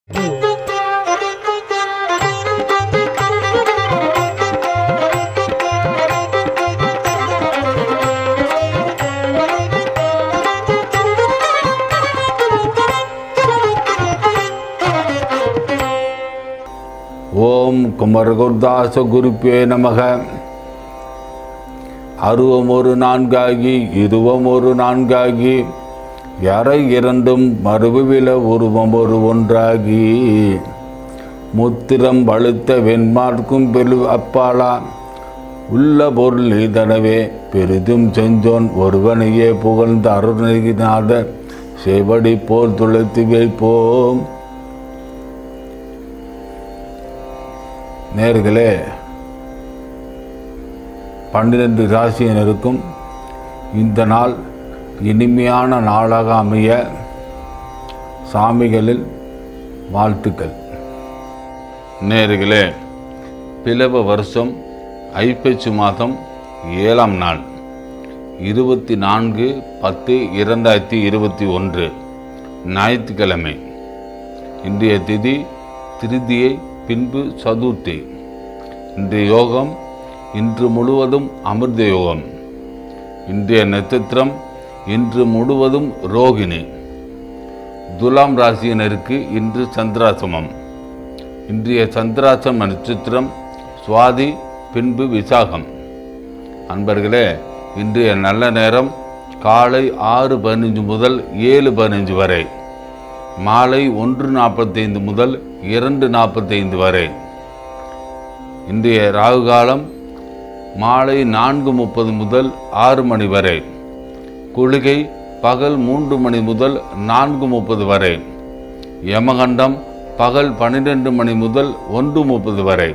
ஓம் குமரகுர்தாச குருப்பே நமக அருவம் ஒரு நான்காகி இருவம் ஒரு நான்காகி எறை இரண்டும் மறுவில உருவம் ஒரு ஒன்றாகி முத்திரம் வழுத்த வெண்மார்க்கும் பெரு அப்பாலா உள்ள பொருள் நீதனவே பெரிதும் செஞ்சோன் ஒருவனையே புகழ்ந்த அருணகிநாத செவடி போல் துளைத்து வைப்போம் நேர்களே பன்னிரண்டு ராசியினருக்கும் இந்த நாள் இனிமையான நாளாக அமைய சாமிகளில் வாழ்த்துக்கள் நேர்களே பிளவ வருஷம் ஐப்பசி மாதம் ஏழாம் நாள் இருபத்தி நான்கு பத்து இரண்டாயிரத்தி இருபத்தி ஒன்று ஞாயிற்றுக்கிழமை இன்றைய திதி திருதியை பின்பு சதுர்த்தி இன்றைய யோகம் இன்று முழுவதும் அமிர்த யோகம் இன்றைய நட்சத்திரம் இன்று முழுவதும் ரோகிணி துலாம் ராசியினருக்கு இன்று சந்திராசமம் இன்றைய சந்திராசம நட்சத்திரம் சுவாதி பின்பு விசாகம் அன்பர்களே இன்றைய நல்ல நேரம் காலை ஆறு பதினஞ்சு முதல் ஏழு பதினஞ்சு வரை மாலை ஒன்று நாற்பத்தைந்து முதல் இரண்டு நாற்பத்தைந்து வரை இன்றைய ராகு காலம் மாலை நான்கு முப்பது முதல் ஆறு மணி வரை குளிகை பகல் மூன்று மணி முதல் நான்கு முப்பது வரை யமகண்டம் பகல் பன்னிரெண்டு மணி முதல் ஒன்று முப்பது வரை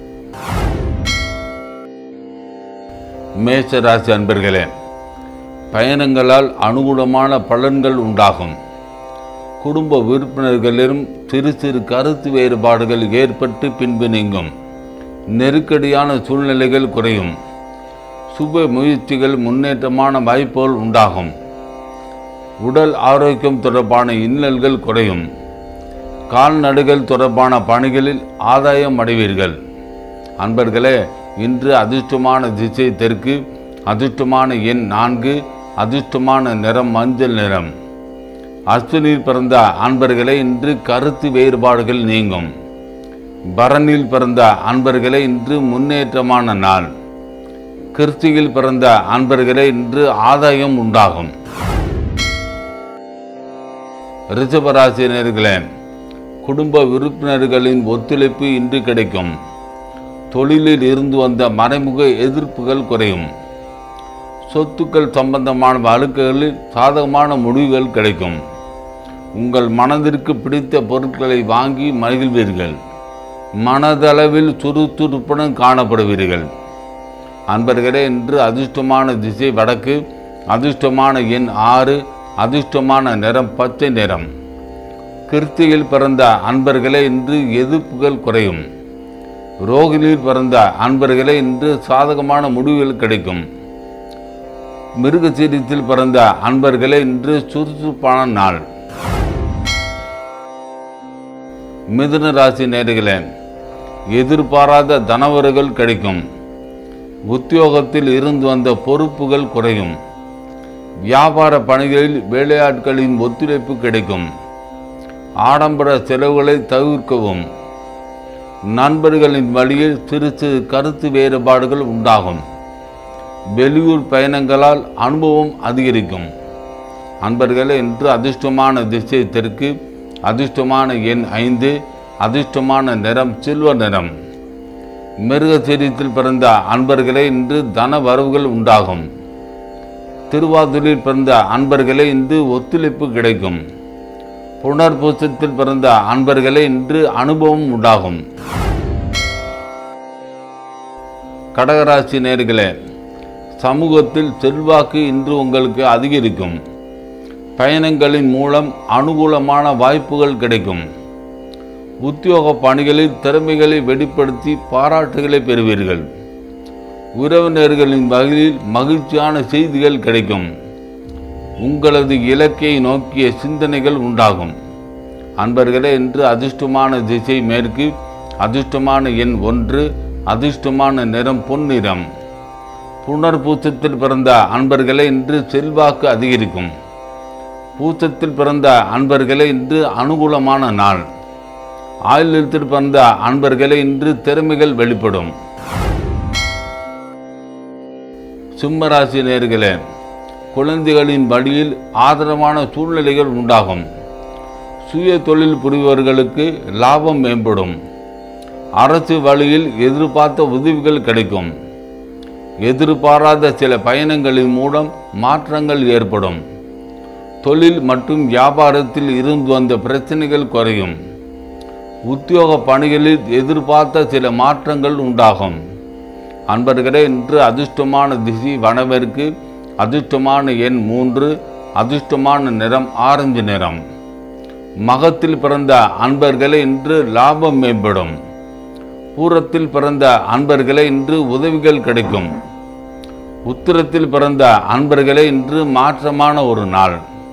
மேஷ ராசி அன்பர்களே பயணங்களால் அனுகூலமான பலன்கள் உண்டாகும் குடும்ப உறுப்பினர்களிலும் சிறு சிறு கருத்து வேறுபாடுகள் ஏற்பட்டு பின்பு நீங்கும் நெருக்கடியான சூழ்நிலைகள் குறையும் சுப முயற்சிகள் முன்னேற்றமான வாய்ப்புகள் உண்டாகும் உடல் ஆரோக்கியம் தொடர்பான இன்னல்கள் குறையும் கால்நடைகள் தொடர்பான பணிகளில் ஆதாயம் அடைவீர்கள் அன்பர்களே இன்று அதிர்ஷ்டமான திசை தெற்கு அதிர்ஷ்டமான எண் நான்கு அதிர்ஷ்டமான நிறம் மஞ்சள் நிறம் அஸ்வினில் பிறந்த அன்பர்களே இன்று கருத்து வேறுபாடுகள் நீங்கும் பரணில் பிறந்த அன்பர்களே இன்று முன்னேற்றமான நாள் கிருத்தியில் பிறந்த அன்பர்களே இன்று ஆதாயம் உண்டாகும் ரிஷபராசினியர்களே குடும்ப உறுப்பினர்களின் ஒத்துழைப்பு இன்று கிடைக்கும் தொழிலில் இருந்து வந்த மறைமுக எதிர்ப்புகள் குறையும் சொத்துக்கள் சம்பந்தமான வழக்குகளில் சாதகமான முடிவுகள் கிடைக்கும் உங்கள் மனதிற்கு பிடித்த பொருட்களை வாங்கி மகிழ்வீர்கள் மனதளவில் சுறுசுறுப்புடன் காணப்படுவீர்கள் அன்பர்களே இன்று அதிர்ஷ்டமான திசை வடக்கு அதிர்ஷ்டமான எண் ஆறு அதிர்ஷ்டமான நிறம் பச்சை நிறம் கிருத்தியில் பிறந்த அன்பர்களே இன்று எதிர்ப்புகள் குறையும் ரோகிணியில் பிறந்த அன்பர்களே இன்று சாதகமான முடிவுகள் கிடைக்கும் மிருகசீரித்தில் பிறந்த அன்பர்களே இன்று சுறுசுறுப்பான நாள் மிதுன ராசி நேர்களே எதிர்பாராத தனவர்கள் கிடைக்கும் உத்தியோகத்தில் இருந்து வந்த பொறுப்புகள் குறையும் வியாபார பணிகளில் வேலையாட்களின் ஒத்துழைப்பு கிடைக்கும் ஆடம்பர செலவுகளை தவிர்க்கவும் நண்பர்களின் வழியில் சிறு சிறு கருத்து வேறுபாடுகள் உண்டாகும் வெளியூர் பயணங்களால் அனுபவம் அதிகரிக்கும் அன்பர்களே இன்று அதிர்ஷ்டமான திசை தெற்கு அதிர்ஷ்டமான எண் ஐந்து அதிர்ஷ்டமான நிறம் சில்வர் நிறம் மிருகசீரியத்தில் பிறந்த அன்பர்களே இன்று தன வரவுகள் உண்டாகும் திருவாதிரில் பிறந்த அன்பர்களே இன்று ஒத்துழைப்பு கிடைக்கும் புனர்பூசத்தில் பிறந்த அன்பர்களே இன்று அனுபவம் உண்டாகும் கடகராசி நேர்களே சமூகத்தில் செல்வாக்கு இன்று உங்களுக்கு அதிகரிக்கும் பயணங்களின் மூலம் அனுகூலமான வாய்ப்புகள் கிடைக்கும் உத்தியோக பணிகளில் திறமைகளை வெளிப்படுத்தி பாராட்டுகளை பெறுவீர்கள் உறவினர்களின் வகையில் மகிழ்ச்சியான செய்திகள் கிடைக்கும் உங்களது இலக்கை நோக்கிய சிந்தனைகள் உண்டாகும் அன்பர்களே இன்று அதிர்ஷ்டமான திசை மேற்கு அதிர்ஷ்டமான எண் ஒன்று அதிர்ஷ்டமான நிறம் பொன்னிறம் புனர்பூசத்தில் பிறந்த அன்பர்களே இன்று செல்வாக்கு அதிகரிக்கும் பூசத்தில் பிறந்த அன்பர்களே இன்று அனுகூலமான நாள் ஆயுளத்தில் பிறந்த அன்பர்களே இன்று திறமைகள் வெளிப்படும் சிம்மராசி நேர்களே குழந்தைகளின் வழியில் ஆதரவான சூழ்நிலைகள் உண்டாகும் சுய தொழில் புரிபவர்களுக்கு லாபம் மேம்படும் அரசு வழியில் எதிர்பார்த்த உதவிகள் கிடைக்கும் எதிர்பாராத சில பயணங்களின் மூலம் மாற்றங்கள் ஏற்படும் தொழில் மற்றும் வியாபாரத்தில் இருந்து வந்த பிரச்சனைகள் குறையும் உத்தியோக பணிகளில் எதிர்பார்த்த சில மாற்றங்கள் உண்டாகும் அன்பர்களே இன்று அதிர்ஷ்டமான திசை வனவிற்கு அதிர்ஷ்டமான எண் மூன்று அதிர்ஷ்டமான நிறம் ஆரஞ்சு நிறம் மகத்தில் பிறந்த அன்பர்களே இன்று லாபம் மேம்படும் பூரத்தில் பிறந்த அன்பர்களே இன்று உதவிகள் கிடைக்கும் உத்திரத்தில் பிறந்த அன்பர்களே இன்று மாற்றமான ஒரு நாள்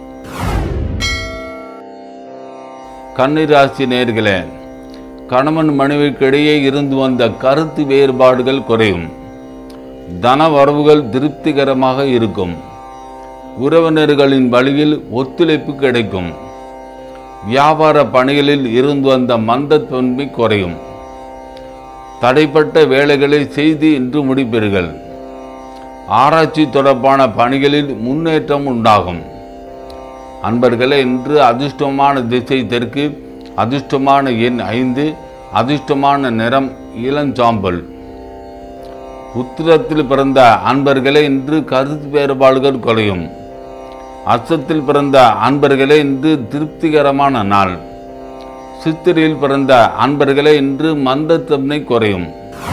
கன்னிராசி நேர்களே கணவன் மனைவிக்கிடையே இருந்து வந்த கருத்து வேறுபாடுகள் குறையும் தன வரவுகள் திருப்திகரமாக இருக்கும் உறவினர்களின் வழியில் ஒத்துழைப்பு கிடைக்கும் வியாபார பணிகளில் இருந்து வந்த மந்தத்தன்மை குறையும் தடைப்பட்ட வேலைகளை செய்து இன்று முடிப்பீர்கள் ஆராய்ச்சி தொடர்பான பணிகளில் முன்னேற்றம் உண்டாகும் அன்பர்களே இன்று அதிர்ஷ்டமான திசை தெற்கு அதிர்ஷ்டமான எண் ஐந்து அதிர்ஷ்டமான நிறம் இளஞ்சாம்பல் உத்திரத்தில் பிறந்த அன்பர்களே இன்று கருத்து வேறுபாடுகள் குறையும் அச்சத்தில் பிறந்த அன்பர்களே இன்று திருப்திகரமான நாள் சித்திரையில் பிறந்த அன்பர்களே இன்று மந்தத்தன்மை குறையும்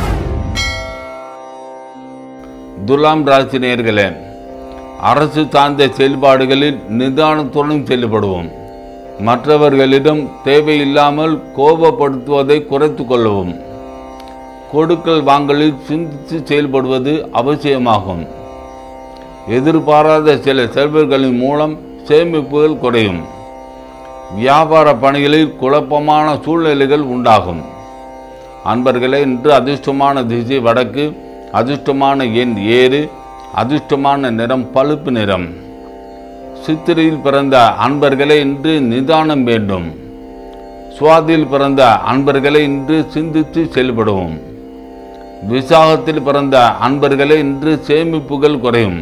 துலாம் ராசி நேயர்களே அரசு சார்ந்த செயல்பாடுகளில் நிதானத்துடன் செயல்படுவோம் மற்றவர்களிடம் தேவையில்லாமல் கோபப்படுத்துவதை குறைத்து கொள்ளவும் கொடுக்கல் வாங்கலில் சிந்தித்து செயல்படுவது அவசியமாகும் எதிர்பாராத சில செல்வர்களின் மூலம் சேமிப்புகள் குறையும் வியாபார பணிகளில் குழப்பமான சூழ்நிலைகள் உண்டாகும் அன்பர்களே இன்று அதிர்ஷ்டமான திசை வடக்கு அதிர்ஷ்டமான எண் ஏழு அதிர்ஷ்டமான நிறம் பழுப்பு நிறம் சித்திரையில் பிறந்த அன்பர்களே இன்று நிதானம் வேண்டும் சுவாதியில் பிறந்த அன்பர்களே இன்று சிந்தித்து செயல்படுவோம் விசாகத்தில் பிறந்த அன்பர்களே இன்று சேமிப்புகள் குறையும்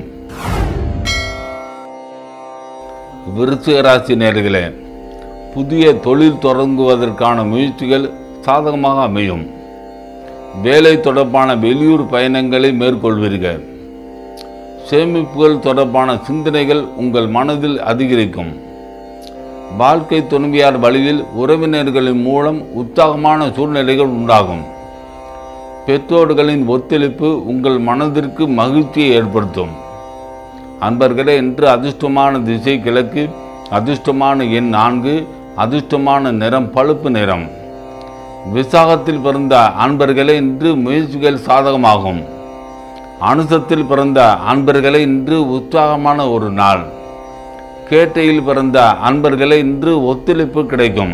விருச்சிக ராசி நேர்களே புதிய தொழில் தொடங்குவதற்கான முயற்சிகள் சாதகமாக அமையும் வேலை தொடர்பான வெளியூர் பயணங்களை மேற்கொள்வீர்கள் சேமிப்புகள் தொடர்பான சிந்தனைகள் உங்கள் மனதில் அதிகரிக்கும் வாழ்க்கை துணைவியார் வழியில் உறவினர்களின் மூலம் உற்சாகமான சூழ்நிலைகள் உண்டாகும் பெற்றோர்களின் ஒத்துழைப்பு உங்கள் மனதிற்கு மகிழ்ச்சியை ஏற்படுத்தும் அன்பர்களே இன்று அதிர்ஷ்டமான திசை கிழக்கு அதிர்ஷ்டமான எண் நான்கு அதிர்ஷ்டமான நிறம் பழுப்பு நிறம் விசாகத்தில் பிறந்த அன்பர்களே இன்று முயற்சிகள் சாதகமாகும் அனுசத்தில் பிறந்த அன்பர்களே இன்று உற்சாகமான ஒரு நாள் கேட்டையில் பிறந்த அன்பர்களே இன்று ஒத்துழைப்பு கிடைக்கும்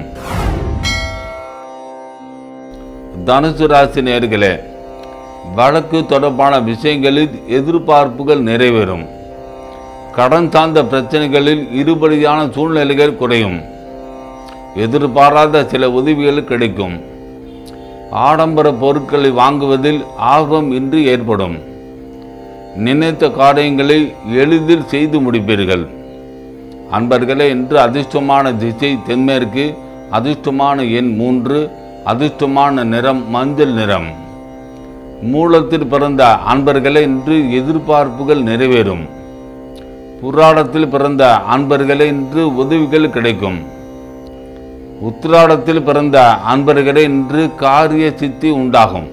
தனுசு ராசி நேர்களே வழக்கு தொடர்பான விஷயங்களில் எதிர்பார்ப்புகள் நிறைவேறும் கடன் சார்ந்த பிரச்சனைகளில் இருபடியான சூழ்நிலைகள் குறையும் எதிர்பாராத சில உதவிகள் கிடைக்கும் ஆடம்பர பொருட்களை வாங்குவதில் ஆர்வம் இன்றி ஏற்படும் நினைத்த காரியங்களை எளிதில் செய்து முடிப்பீர்கள் அன்பர்களே இன்று அதிர்ஷ்டமான திசை தென்மேற்கு அதிர்ஷ்டமான எண் மூன்று அதிர்ஷ்டமான நிறம் மஞ்சள் நிறம் மூலத்தில் பிறந்த அன்பர்களே இன்று எதிர்பார்ப்புகள் நிறைவேறும் புராடத்தில் பிறந்த அன்பர்களே இன்று உதவிகள் கிடைக்கும் உத்திராடத்தில் பிறந்த அன்பர்களே இன்று காரிய சித்தி உண்டாகும்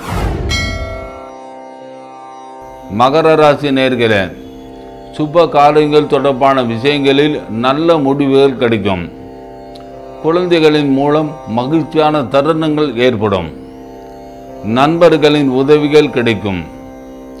மகர ராசி நேர்களே சுப காரியங்கள் தொடர்பான விஷயங்களில் நல்ல முடிவுகள் கிடைக்கும் குழந்தைகளின் மூலம் மகிழ்ச்சியான தருணங்கள் ஏற்படும் நண்பர்களின் உதவிகள் கிடைக்கும்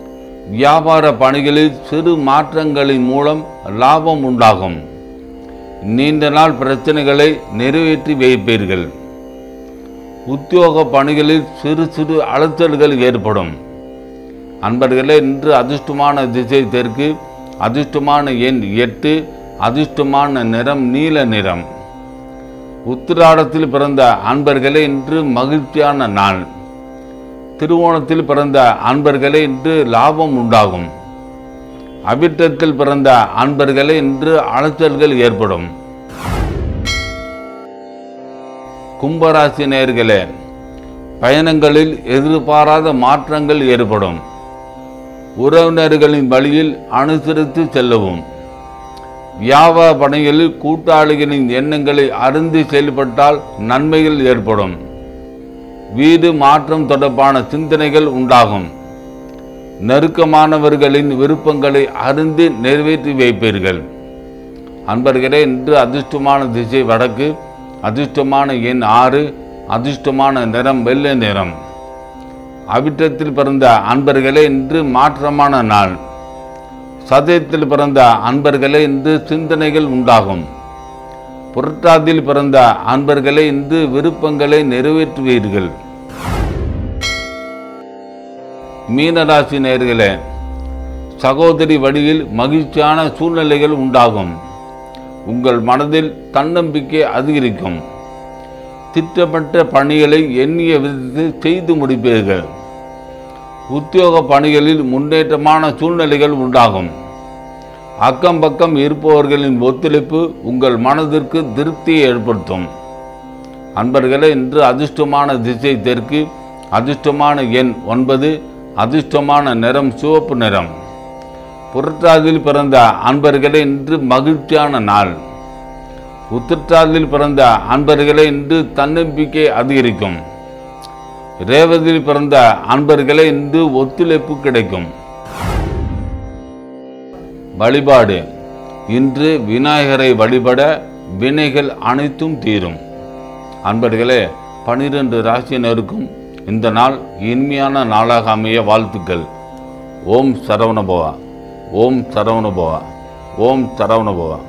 வியாபார பணிகளில் சிறு மாற்றங்களின் மூலம் லாபம் உண்டாகும் நீண்ட நாள் பிரச்சனைகளை நிறைவேற்றி வைப்பீர்கள் உத்தியோக பணிகளில் சிறு சிறு அலைச்சல்கள் ஏற்படும் அன்பர்களே இன்று அதிர்ஷ்டமான திசை தெற்கு அதிர்ஷ்டமான எண் எட்டு அதிர்ஷ்டமான நிறம் நீல நிறம் உத்திராடத்தில் பிறந்த அன்பர்களே இன்று மகிழ்ச்சியான நாள் திருவோணத்தில் பிறந்த அன்பர்களே இன்று லாபம் உண்டாகும் அபிட்டத்தில் பிறந்த அன்பர்களே இன்று அலைச்சல்கள் ஏற்படும் கும்பராசி நேர்களே பயணங்களில் எதிர்பாராத மாற்றங்கள் ஏற்படும் உறவினர்களின் வழியில் அனுசரித்து செல்லவும் வியாபார பணிகளில் கூட்டாளிகளின் எண்ணங்களை அறிந்து செயல்பட்டால் நன்மைகள் ஏற்படும் வீடு மாற்றம் தொடர்பான சிந்தனைகள் உண்டாகும் நெருக்கமானவர்களின் விருப்பங்களை அறிந்து நிறைவேற்றி வைப்பீர்கள் அன்பர்களே இன்று அதிர்ஷ்டமான திசை வடக்கு அதிர்ஷ்டமான எண் ஆறு அதிர்ஷ்டமான நிறம் வெள்ளை நிறம் அவிட்டத்தில் பிறந்த அன்பர்களே இன்று மாற்றமான நாள் சதயத்தில் பிறந்த அன்பர்களே இன்று சிந்தனைகள் உண்டாகும் புரட்டாதியில் பிறந்த அன்பர்களே இன்று விருப்பங்களை நிறைவேற்றுவீர்கள் மீனராசி நேர்களே சகோதரி வழியில் மகிழ்ச்சியான சூழ்நிலைகள் உண்டாகும் உங்கள் மனதில் தன்னம்பிக்கை அதிகரிக்கும் திட்டமிட்ட பணிகளை எண்ணிய விதத்தில் செய்து முடிப்பீர்கள் உத்தியோக பணிகளில் முன்னேற்றமான சூழ்நிலைகள் உண்டாகும் அக்கம் பக்கம் இருப்பவர்களின் ஒத்துழைப்பு உங்கள் மனதிற்கு திருப்தியை ஏற்படுத்தும் அன்பர்களே இன்று அதிர்ஷ்டமான திசை தெற்கு அதிர்ஷ்டமான எண் ஒன்பது அதிர்ஷ்டமான நிறம் சிவப்பு நிறம் புரட்டாதியில் பிறந்த அன்பர்களே இன்று மகிழ்ச்சியான நாள் உத்திரட்டாதியில் பிறந்த அன்பர்களே இன்று தன்னம்பிக்கை அதிகரிக்கும் ரேவதியில் பிறந்த அன்பர்களே இன்று ஒத்துழைப்பு கிடைக்கும் வழிபாடு இன்று விநாயகரை வழிபட வினைகள் அனைத்தும் தீரும் அன்பர்களே பனிரெண்டு ராசியினருக்கும் இந்த நாள் இனிமையான நாளாக அமைய வாழ்த்துக்கள் ஓம் சரவணபவா ஓம் சரவணபவா ஓம் சரவணபவா